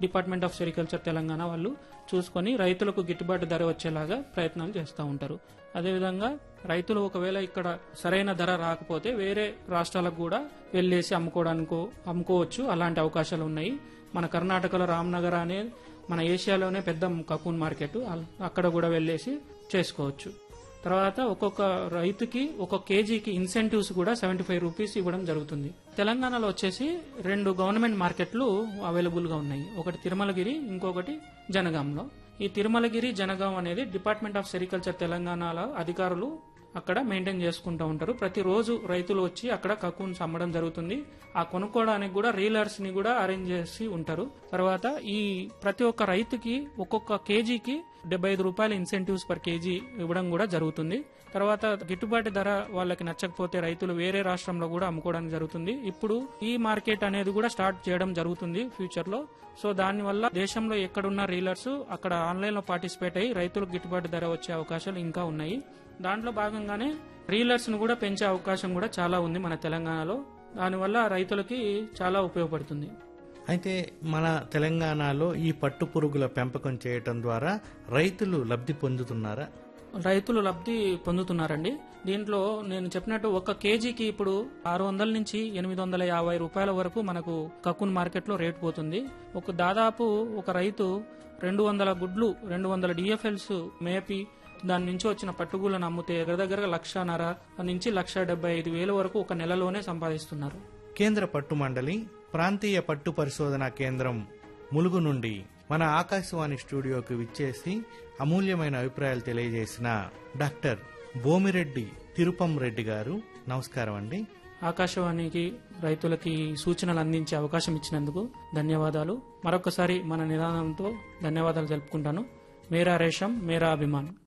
department of sericulture Telangana వాళ్ళు చూసుకొని రైతులకు గిట్టుబాటు ధర వచ్చేలాగా ప్రయత్నాలు చేస్తూ ఉంటారు అదేవిధంగా రైతులు ఒకవేళ ఇక్కడ సరైన ధర రాకపోతే వేరే రాష్ట్రాలకు కూడా వెళ్ళేసి అమ్ముకోవడానికి అమ్ముకోవచ్చు అలాంటి అవకాశాలు ఉన్నాయి మన కర్ణాటకలో రామ్నగర్ అనే మన ఏషియాలోనే పెద్ద కకూన్ మార్కెట్ అల్- అక్కడ కూడా వెళ్ళేసి చేసుకోవచ్చు తర్వాత ఒక్కొక్క రైతుకి ఒక్కొక్క కేజీకి ఇన్సెంటివ్స్ కూడా సెవెంటీ ఫైవ్ రూపీస్ ఇవ్వడం జరుగుతుంది తెలంగాణలో వచ్చేసి రెండు గవర్నమెంట్ మార్కెట్లు అవైలబుల్ గా ఉన్నాయి ఒకటి తిరుమలగిరి ఇంకొకటి జనగాంలో ఈ తిరుమలగిరి జనగాం అనేది డిపార్ట్మెంట్ ఆఫ్ సెరికల్చర్ తెలంగాణలో అధికారులు అక్కడ మెయింటైన్ చేసుకుంటూ ఉంటారు ప్రతిరోజు రైతులు వచ్చి అక్కడ కకూన్స్ అమ్మడం జరుగుతుంది ఆ కొనుక్కోవడానికి కూడా రీలర్స్ ని కూడా అరేంజ్ చేసి ఉంటారు తర్వాత ఈ ప్రతి ఒక్క రైతుకి ఒక్కొక్క కేజీకి డెబ్బై ఐదు రూపాయల ఇన్సెంటివ్స్ పర్ కేజీ ఇవ్వడం కూడా జరుగుతుంది తర్వాత గిట్టుబాటు ధర వాళ్ళకి నచ్చకపోతే రైతులు వేరే రాష్ట్రంలో కూడా అమ్ముకోవడానికి జరుగుతుంది ఇప్పుడు ఈ మార్కెట్ అనేది కూడా స్టార్ట్ చేయడం జరుగుతుంది ఫ్యూచర్ లో సో దానివల్ల దేశంలో ఎక్కడున్న రీలర్స్ అక్కడ ఆన్లైన్ లో పార్టిసిపేట్ అయ్యి రైతులకు గిట్టుబాటు ధర వచ్చే అవకాశాలు ఇంకా ఉన్నాయి దాంట్లో భాగంగానే రీలర్స్ ను కూడా పెంచే అవకాశం కూడా చాలా ఉంది మన తెలంగాణలో దానివల్ల రైతులకి చాలా ఉపయోగపడుతుంది అయితే మన తెలంగాణలో ఈ పట్టు పురుగుల పెంపకం చేయటం ద్వారా రైతులు లబ్ధి పొందుతున్నారా రైతులు లబ్ధి పొందుతున్నారండి దీంట్లో నేను చెప్పినట్టు ఒక కేజీకి ఇప్పుడు ఆరు వందల నుంచి ఎనిమిది వందల యాభై రూపాయల వరకు మనకు కక్కున్ మార్కెట్ లో రేట్ పోతుంది ఒక దాదాపు ఒక రైతు రెండు వందల గుడ్లు రెండు వందల డిఎఫ్ఎల్స్ మేపి దాని నుంచి వచ్చిన పట్టుగూలను అమ్మితే దగ్గర దగ్గర లక్షన్నర నుంచి లక్ష డెబ్బై ఐదు వేల వరకు ఒక నెలలోనే సంపాదిస్తున్నారు కేంద్ర పట్టు మండలి ప్రాంతీయ పట్టు పరిశోధన కేంద్రం ములుగు నుండి మన ఆకాశవాణి స్టూడియోకి విచ్చేసి అమూల్యమైన అభిప్రాయాలు తెలియజేసిన డాక్టర్ బోమిరెడ్డి తిరుపం రెడ్డి గారు నమస్కారం అండి ఆకాశవాణికి రైతులకి సూచనలు అందించే అవకాశం ఇచ్చినందుకు ధన్యవాదాలు మరొకసారి మన నిదానంతో ధన్యవాదాలు తెలుపుకుంటాను మేరా రేషం మేరా అభిమాన్